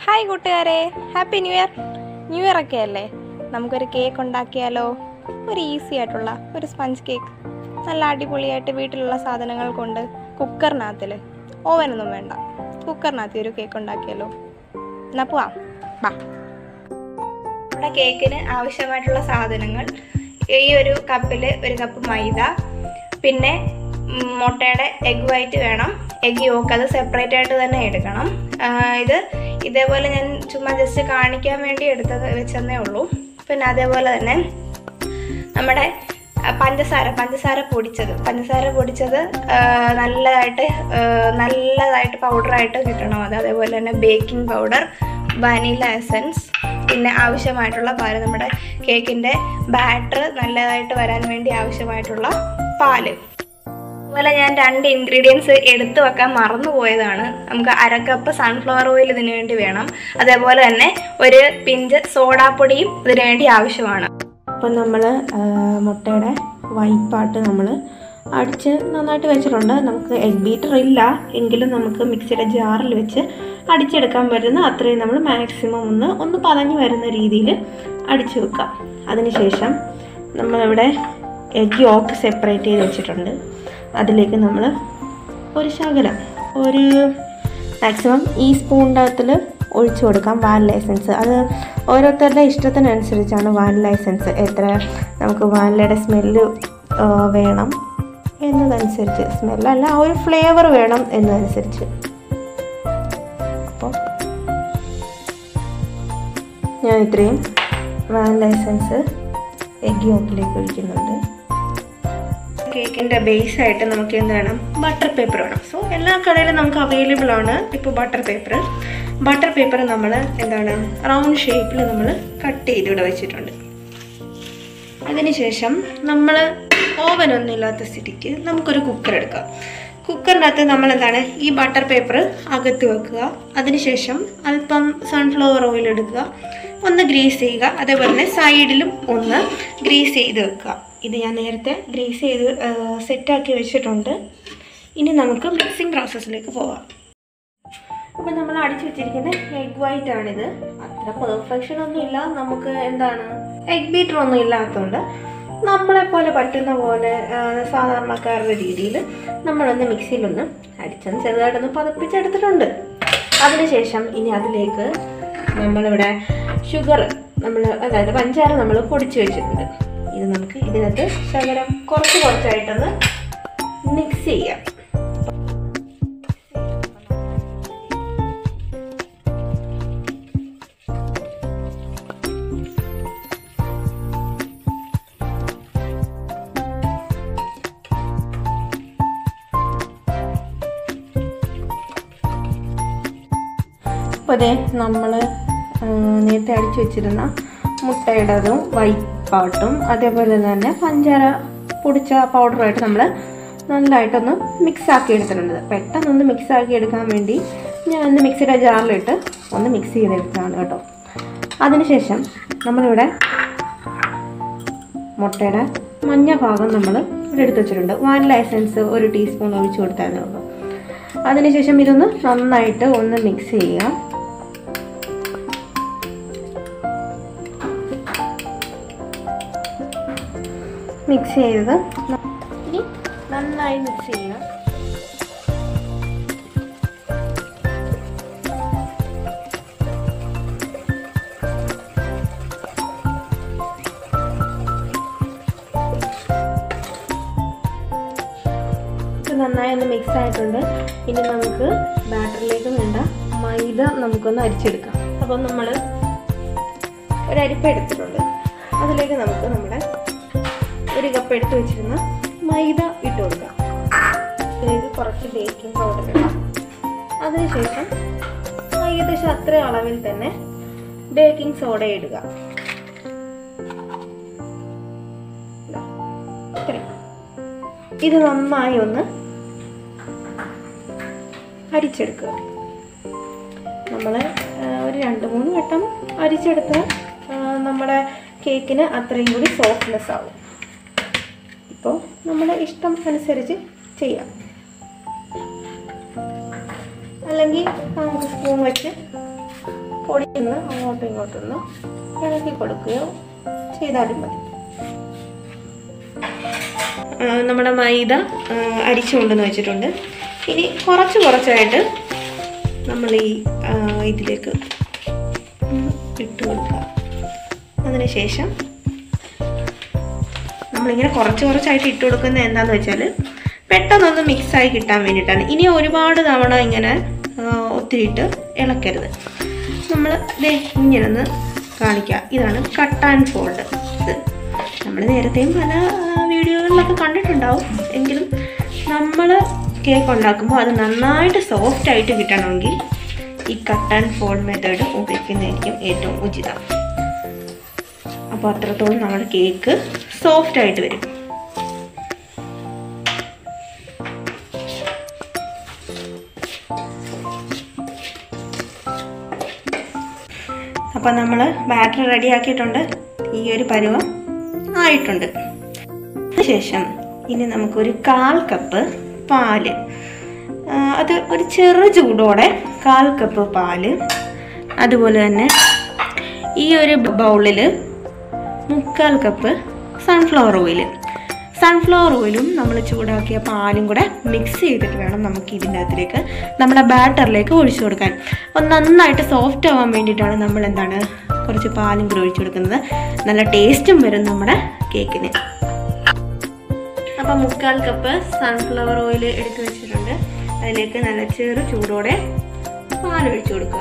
Hi കൂട്ടുകാരെ happy new year new year ഒക്കെ അല്ലേ നമുക്കൊരു കേക്ക് ഉണ്ടാക്കിയാലോ ഒരു ഈസി ആയിട്ടുള്ള ഒരു സ്പഞ്ച് കേക്ക് നല്ല അടിപൊളിയായിട്ട് വീട്ടിലുള്ള സാധനങ്ങൾ കൊണ്ട് കുക്കറിനകത്തിൽ ഓവനൊന്നും വേണ്ട കുക്കറിനകത്ത് ഒരു കേക്ക് ഉണ്ടാക്കിയാലോ എന്നാൽ പോവാം ബാ നമ്മുടെ കേക്കിന് ആവശ്യമായിട്ടുള്ള സാധനങ്ങൾ ഈ ഒരു കപ്പിൽ ഒരു കപ്പ് മൈദ പിന്നെ ഉം, മുട്ടയുടെ എഗ് വൈറ്റ് വേണം എഗ് യോക്ക് അത് സെപ്പറേറ്റ് ആയിട്ട് തന്നെ എടുക്കണം ആ, ഇത് ഇതേപോലെ ഞാൻ ചുമ്മാ ജസ്റ്റ് കാണിക്കാൻ വേണ്ടി എടുത്തത് വെച്ചെന്നേ ഉള്ളൂ പിന്നെ അതേപോലെ തന്നെ നമ്മുടെ ആ, പഞ്ചസാര പഞ്ചസാര പൊടിച്ചത് പഞ്ചസാര പൊടിച്ചത് ആ, നല്ലതായിട്ട് ആ, നല്ലതായിട്ട് പൗഡറായിട്ട് കിട്ടണം അത് അതേപോലെ തന്നെ ബേക്കിംഗ് പൗഡർ വനില എസൻസ് പിന്നെ ആവശ്യമായിട്ടുള്ള പാല് നമ്മുടെ കേക്കിൻ്റെ ബാറ്റർ നല്ലതായിട്ട് വരാൻ വേണ്ടി ആവശ്യമായിട്ടുള്ള പാല് അതുപോലെ ഞാൻ രണ്ട് ഇൻഗ്രീഡിയൻസ് എടുത്തു വെക്കാൻ മറന്നു പോയതാണ് നമുക്ക് അരക്കപ്പ് സൺഫ്ലവർ ഓയിൽ ഇതിനു വേണ്ടി വേണം അതേപോലെ തന്നെ ഒരു പിഞ്ച് സോഡാപ്പൊടിയും ഇതിനു വേണ്ടി ആവശ്യമാണ് അപ്പം നമ്മൾ മുട്ടയുടെ വൈപ്പാട്ട് നമ്മൾ അടിച്ച് നന്നായിട്ട് വെച്ചിട്ടുണ്ട് നമുക്ക് എഗ് ബീറ്റർ ഇല്ല എങ്കിലും നമുക്ക് മിക്സിയുടെ ജാറിൽ വെച്ച് അടിച്ചെടുക്കാൻ പറ്റുന്ന അത്രയും നമ്മൾ മാക്സിമം ഒന്ന് ഒന്ന് പതഞ്ഞു വരുന്ന രീതിയിൽ അടിച്ചു വെക്കാം അതിനുശേഷം നമ്മളിവിടെ എഗ് യോക്ക് സെപ്പറേറ്റ് ചെയ്ത് വെച്ചിട്ടുണ്ട് അതിലേക്ക് നമ്മൾ ഒരു ശകലം ഒരു മാക്സിമം ഈ സ്പൂണിൻ്റെ അകത്തിൽ ഒഴിച്ചു കൊടുക്കാം വാനില എസൻസ് അത് ഓരോരുത്തരുടെ ഇഷ്ടത്തിനനുസരിച്ചാണ് വാനില എസൻസ് എത്ര നമുക്ക് വാനിലയുടെ സ്മെല്ല് വേണം എന്നതനുസരിച്ച് സ്മെല്ലല്ല ആ ഒരു ഫ്ലേവർ വേണം എന്നതനുസരിച്ച് അപ്പോൾ ഞാൻ ഇത്രയും വാനില എസൻസ് എഗ് യോക്കിലേക്ക് ഒഴിക്കുന്നുണ്ട് കേക്കിൻ്റെ ബേസ് ആയിട്ട് നമുക്ക് എന്ത് വേണം ബട്ടർ പേപ്പർ വേണം സോ എല്ലാ കടയിലും നമുക്ക് അവൈലബിൾ ആണ് ഇപ്പോൾ ബട്ടർ പേപ്പർ ബട്ടർ പേപ്പർ നമ്മൾ എന്താണ് റൗണ്ട് ഷേപ്പിൽ നമ്മൾ കട്ട് ചെയ്ത് ഇവിടെ വെച്ചിട്ടുണ്ട് അതിനുശേഷം നമ്മൾ ഓവൻ ഒന്നും ഇല്ലാത്ത സ്ഥിതിക്ക് നമുക്കൊരു കുക്കർ എടുക്കാം കുക്കറിനകത്ത് നമ്മൾ എന്താണ് ഈ ബട്ടർ പേപ്പർ അകത്ത് വെക്കുക അതിനുശേഷം അല്പം സൺഫ്ലവർ ഓയിൽ എടുക്കുക ഒന്ന് ഗ്രീസ് ചെയ്യുക അതേപോലെ തന്നെ സൈഡിലും ഒന്ന് ഗ്രീസ് ചെയ്ത് വെക്കുക ഇത് ഞാൻ നേരത്തെ ഗ്രീസ് ചെയ്ത് സെറ്റാക്കി വെച്ചിട്ടുണ്ട് ഇനി നമുക്ക് മിക്സിംഗ് പ്രോസസ്സിലേക്ക് പോകാം അപ്പം നമ്മൾ അടിച്ചു വെച്ചിരിക്കുന്ന എഗ് വൈറ്റ് ആണിത് അത്ര പെർഫെക്ഷൻ ഒന്നും ഇല്ല നമുക്ക് എന്താണ് എഗ് ബീറ്റർ ഒന്നും ഇല്ലാത്തതുകൊണ്ട് നമ്മളെ പോലെ പറ്റുന്ന പോലെ ആ, സാധാരണക്കാരുടെ രീതിയിൽ നമ്മളൊന്ന് മിക്സിയിലൊന്ന് അടിച്ചൊന്ന് ചെറുതായിട്ടൊന്ന് പതപ്പിച്ചെടുത്തിട്ടുണ്ട് അതിനുശേഷം ഇനി അതിലേക്ക് നമ്മളിവിടെ ഷുഗർ നമ്മൾ അതായത് പഞ്ചാര നമ്മൾ പൊടിച്ച് വെച്ചിട്ടുണ്ട് ഇത് നമുക്ക് ഇതിനകത്ത് ശകലം കുറച്ച് കുറച്ചായിട്ടൊന്ന് മിക്സ് ചെയ്യാം അപ്പോൾ അതെ നമ്മൾ നേരത്തെ അടിച്ചു വെച്ചിരുന്ന മുട്ടയുടേതും വൈപ്പാട്ടും അതേപോലെ തന്നെ പഞ്ചാര പൊടിച്ച പൗഡറുമായിട്ട് നമ്മൾ നന്നായിട്ടൊന്ന് മിക്സ് ആക്കി എടുത്തിട്ടുണ്ട് പെട്ടെന്നൊന്ന് മിക്സ് ആക്കി എടുക്കാൻ വേണ്ടി ഞാൻ ഒന്ന് മിക്സിയുടെ ജാറിലിട്ട് ഒന്ന് മിക്സ് ചെയ്തെടുത്തതാണ് കേട്ടോ അതിനുശേഷം നമ്മളിവിടെ മുട്ടയുടെ മഞ്ഞ ഭാഗം നമ്മൾ ഇവിടെ എടുത്ത് വെച്ചിട്ടുണ്ട് വാനില എസൻസ് ഒരു ടീസ്പൂൺ ഒഴിച്ചു കൊടുത്താലേ ഉള്ളൂ അതിനുശേഷം ഇതൊന്ന് നന്നായിട്ട് ഒന്ന് മിക്സ് ചെയ്യാം മിക്സ് ചെയ്തത് ഇനി നന്നായി മിക്സ് ചെയ്യാം ഇത് നന്നായി ഒന്ന് മിക്സ് ആയിട്ടുണ്ട് ഇനി നമുക്ക് ബാറ്ററിലേക്ക് വേണ്ട മൈദ നമുക്കൊന്ന് അരിച്ചെടുക്കാം അപ്പം നമ്മൾ ഒരു അരിപ്പ എടുത്തിട്ടുണ്ട് അതിലേക്ക് നമുക്ക് നമ്മുടെ ഒരു കപ്പ് എടുത്ത് വെച്ചിരുന്ന മൈദ ഇട്ട് കൊടുക്കാം ഇതിലേക്ക് കുറച്ച് ബേക്കിംഗ് പൗഡർ ഇടാം അതിനുശേഷം ഏകദേശം അത്ര അളവിൽ തന്നെ ബേക്കിംഗ് സോഡ ഇടുക ഇതാ, ഇത്രയും. ഇത് നന്നായി ഒന്ന് അരിച്ചെടുക്കുക നമ്മൾ ഒരു രണ്ട് മൂന്ന് വട്ടം അരിച്ചെടുത്താൽ ആ, നമ്മുടെ കേക്കിന് അത്രയും കൂടി സോഫ്റ്റ്നെസ് ആവും ഇപ്പോൾ നമ്മുടെ ഇഷ്ടം അനുസരിച്ച് ചെയ്യാം അല്ലെങ്കിൽ നമുക്ക് സ്പൂൺ വെച്ച് പൊടിയൊന്ന് അങ്ങോട്ടും ഇങ്ങോട്ടും ഒന്ന് ഇളക്കി കൊടുക്കുകയോ ചെയ്താലും മതി ആ, നമ്മുടെ മൈദ ആ, അരിച്ചു കൊണ്ടുവന്ന് വെച്ചിട്ടുണ്ട് ഇനി കുറച്ച് കുറച്ചായിട്ട് നമ്മൾ ഈ ആ, ഇതിലേക്ക് ഒന്ന് ഇട്ട് കൊടുക്കുക അതിനുശേഷം നമ്മളിങ്ങനെ കുറച്ച് കുറച്ചായിട്ട് ഇട്ട് കൊടുക്കുന്നത് എന്താണെന്ന് വെച്ചാൽ പെട്ടെന്നൊന്ന് മിക്സായി കിട്ടാൻ വേണ്ടിയിട്ടാണ് ഇനി ഒരുപാട് തവണ ഇങ്ങനെ ആ, ഒത്തിരി ഇട്ട് ഇളക്കരുത് നമ്മൾ ദേ ഇങ്ങനെ ഒന്ന് കാണിക്കുക ഇതാണ് കട്ട് ആൻഡ് ഫോൾഡ് ഇത് നമ്മൾ നേരത്തെയും പല ആ, വീഡിയോകളിലൊക്കെ കണ്ടിട്ടുണ്ടാവും എങ്കിലും നമ്മൾ കേക്ക് ഉണ്ടാക്കുമ്പോൾ അത് നന്നായിട്ട് സോഫ്റ്റ് ആയിട്ട് കിട്ടണമെങ്കിൽ ഈ കട്ട് ആൻഡ് ഫോൾഡ് മെത്തേഡ് ഉപയോഗിക്കുന്നതായിരിക്കും ഏറ്റവും ഉചിതം അപ്പോൾ അത്രത്തോളം നമ്മുടെ കേക്ക് സോഫ്റ്റ് ആയിട്ട് വരും അപ്പോൾ നമ്മൾ ബാറ്റർ റെഡിയാക്കിയിട്ടുണ്ട് ഈ ഒരു പരുവം ആയിട്ടുണ്ട് ശേഷം ഇനി നമുക്കൊരു കാൽ കപ്പ് പാല് ആ, അത് ഒരു ചെറു ചൂടോടെ കാൽ കപ്പ് പാല് അതുപോലെ തന്നെ ഈ ഒരു ബൗളിൽ മുക്കാൽ കപ്പ് സൺഫ്ലവർ ഓയിൽ സൺഫ്ലവർ ഓയിലും നമ്മൾ ചൂടാക്കിയ പാലും കൂടെ മിക്സ് ചെയ്തിട്ട് വേണം നമുക്ക് ഇതിൻ്റെ അകത്തിലേക്ക് നമ്മുടെ ബാറ്ററിലേക്ക് ഒഴിച്ചു കൊടുക്കാൻ അപ്പോൾ നന്നായിട്ട് സോഫ്റ്റ് ആവാൻ വേണ്ടിയിട്ടാണ് നമ്മൾ എന്താണ് കുറച്ച് പാലും കൂടി ഒഴിച്ചു കൊടുക്കുന്നത് നല്ല ടേസ്റ്റും വരും നമ്മുടെ കേക്കിന് അപ്പം മുക്കാൽ കപ്പ് സൺഫ്ലവർ ഓയിൽ എടുത്ത് വെച്ചിട്ടുണ്ട് അതിലേക്ക് നല്ല ചെറു ചൂടോടെ പാൽ ഒഴിച്ചു കൊടുക്കുക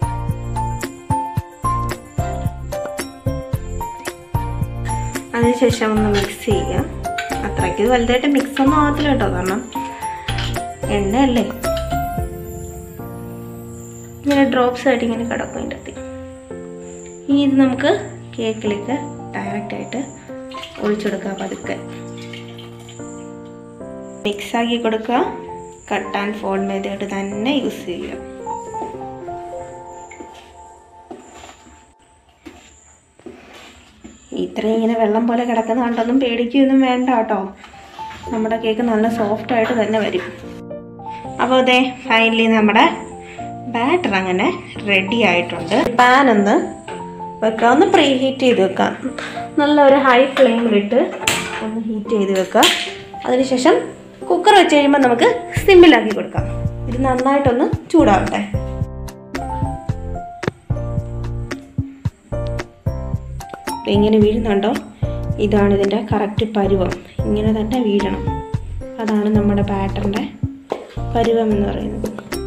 അതിനുശേഷം ഒന്ന് മിക്സ് ചെയ്യുക അത്രയ്ക്ക് വലുതായിട്ട് മിക്സ് ഒന്നും ആകത്തില്ല കേട്ടോ കാരണം എണ്ണയല്ലേ ഇങ്ങനെ ഡ്രോപ്സ് ആയിട്ട് ഇങ്ങനെ കിടക്കും അതിൻ്റെ അകത്ത് ഇനി ഇത് നമുക്ക് കേക്കിലേക്ക് ഡയറക്റ്റ് ആയിട്ട് ഒഴിച്ചെടുക്കുക പതുക്കെ മിക്സ് ആക്കി കൊടുക്കുക കട്ട് ആൻഡ് ഫോൾഡ് മെത്തേഡ് തന്നെ യൂസ് ചെയ്യുക ഇത്രയും ഇങ്ങനെ വെള്ളം പോലെ കിടക്കുന്ന കണ്ടൊന്നും പേടിക്കുകയൊന്നും വേണ്ട കേട്ടോ നമ്മുടെ കേക്ക് നല്ല സോഫ്റ്റ് ആയിട്ട് തന്നെ വരും അപ്പോൾ അതെ ഫൈനലി നമ്മുടെ ബാറ്റർ അങ്ങനെ റെഡി ആയിട്ടുണ്ട് പാൻ ഒന്ന് വെക്കാം ഒന്ന് പ്രീ ഹീറ്റ് ചെയ്ത് വെക്കാം നല്ല ഒരു ഹൈ ഫ്ലെയിമിലിട്ട് ഒന്ന് ഹീറ്റ് ചെയ്ത് വെക്കാം അതിനുശേഷം കുക്കർ വെച്ച് കഴിയുമ്പോൾ നമുക്ക് സിമ്മിലാക്കി കൊടുക്കാം ഇത് നന്നായിട്ടൊന്ന് ചൂടാവട്ടെ ദേ ഇങ്ങനെ വീഴുന്നുണ്ടോ ഇതാണ് ഇതിൻ്റെ കറക്റ്റ് പരുവം ഇങ്ങനെ തന്നെ വീഴണം അതാണ് നമ്മുടെ ബാറ്ററിൻ്റെ പരുവം എന്ന് പറയുന്നത്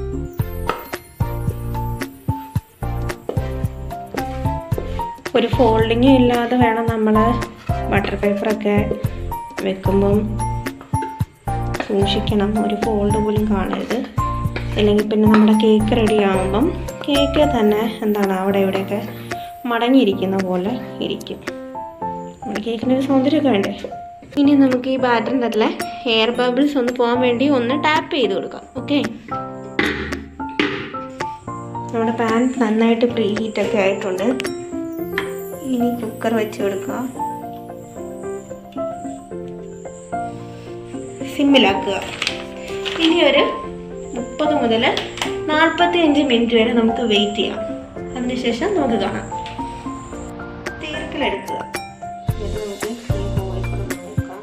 ഒരു ഫോൾഡിങ്ങും ഇല്ലാതെ വേണം നമ്മൾ ബട്ടർ പേപ്പറൊക്കെ വെക്കുമ്പം സൂക്ഷിക്കണം ഒരു ഫോൾഡ് പോലും കാണരുത് അല്ലെങ്കിൽ പിന്നെ നമ്മുടെ കേക്ക് റെഡി ആകുമ്പം കേക്ക് തന്നെ എന്താണ് അവിടെ ഇവിടെയൊക്കെ മടങ്ങിയിരിക്കുന്ന പോലെ ഇരിക്കും നമ്മുടെ കേക്കിന് ഒരു സൗന്ദര്യമൊക്കെ വേണ്ടേ ഇനി നമുക്ക് ഈ ബാറ്ററിൻ്റെ അതിലെ എയർ ബബിൾസ് ഒന്ന് പോകാൻ വേണ്ടി ഒന്ന് ടാപ്പ് ചെയ്ത് കൊടുക്കാം ഓക്കെ നമ്മുടെ പാൻ നന്നായിട്ട് പ്രീ ഹീറ്റൊക്കെ ആയിട്ടുണ്ട് ഇനി കുക്കർ വെച്ച് കൊടുക്കുക സിമ്മിലാക്കുക ഇനി ഒരു മുപ്പത് മുതൽ നാൽപ്പത്തി അഞ്ച് മിനിറ്റ് വരെ നമുക്ക് വെയിറ്റ് ചെയ്യാം അതിനുശേഷം നമുക്ക് കാണാം തീർക്കലെടുക്കുക ഇത് നമുക്ക് ഈ ബോളിൽ കൂടെ നോക്കാം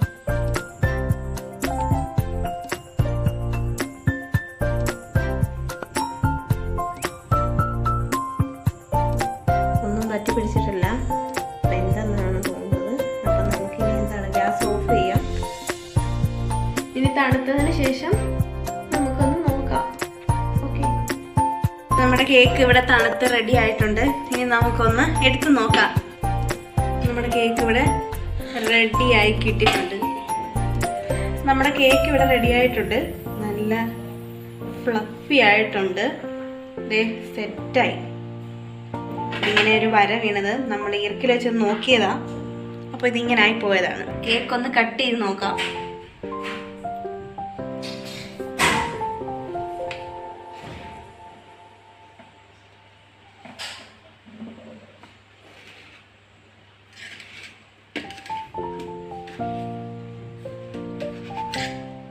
ഒന്നും പറ്റി പിടിച്ചിട്ടില്ല വെന്തെന്നാണ് തോന്നുന്നത് അപ്പം നമുക്ക് ഇനി എന്താണ് ഗ്യാസ് ഓഫ് ചെയ്യാം ഇനി തണുത്തതിന് ശേഷം നമുക്കൊന്ന് നോക്കാം ഓക്കെ നമ്മുടെ കേക്ക് ഇവിടെ തണുത്ത് റെഡി ആയിട്ടുണ്ട് ഇനി നമുക്കൊന്ന് എടുത്തു നോക്കാം നമ്മുടെ കേക്ക് ഇവിടെ റെഡി ആയി കിട്ടിയിട്ടുണ്ട് നമ്മുടെ കേക്ക് ഇവിടെ റെഡി ആയിട്ടുണ്ട് നല്ല ഫ്ലഫി ആയിട്ടുണ്ട് ദേ സെറ്റായി ഇങ്ങനെ ഒരു വര വീണത് നമ്മൾ ഇറക്കിൽ വെച്ച് നോക്കിയതാ അപ്പോൾ ഇതിങ്ങനെ ആയി പോയതാണ് കേക്ക് ഒന്ന് കട്ട് ചെയ്ത് നോക്കാം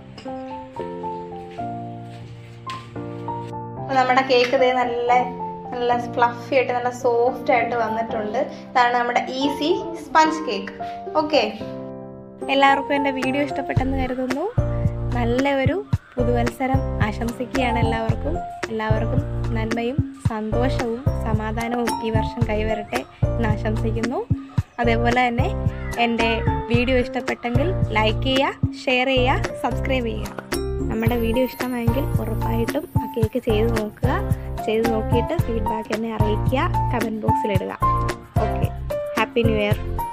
അപ്പോൾ നമ്മുടെ കേക്ക് ഇതേ നല്ല നല്ല ഫ്ലഫി ആയിട്ട് നല്ല സോഫ്റ്റ് ആയിട്ട് വന്നിട്ടുണ്ട് ഇതാണ് നമ്മുടെ ഈസി സ്പഞ്ച് കേക്ക് ഓക്കെ എല്ലാവർക്കും എൻ്റെ വീഡിയോ ഇഷ്ടപ്പെട്ടെന്ന് കരുതുന്നു നല്ല ഒരു പുതുവത്സരം ആശംസിക്കുകയാണ് എല്ലാവർക്കും എല്ലാവർക്കും നന്മയും സന്തോഷവും സമാധാനവും ഈ വർഷം കൈവരട്ടെ എന്ന് ആശംസിക്കുന്നു അതേപോലെ തന്നെ എൻ്റെ വീഡിയോ ഇഷ്ടപ്പെട്ടെങ്കിൽ ലൈക്ക് ചെയ്യുക ഷെയർ ചെയ്യുക സബ്സ്ക്രൈബ് ചെയ്യുക നമ്മുടെ വീഡിയോ ഇഷ്ടമായെങ്കിൽ ഉറപ്പായിട്ടും ആ കേക്ക് ചെയ്ത് നോക്കുക ചെയ്ത് നോക്കിയിട്ട് ഫീഡ്ബാക്ക് എന്നെ അറിയിക്കുക കമൻറ്റ് ബോക്സിലിടുക ഓക്കെ ഹാപ്പി ന്യൂ ഇയർ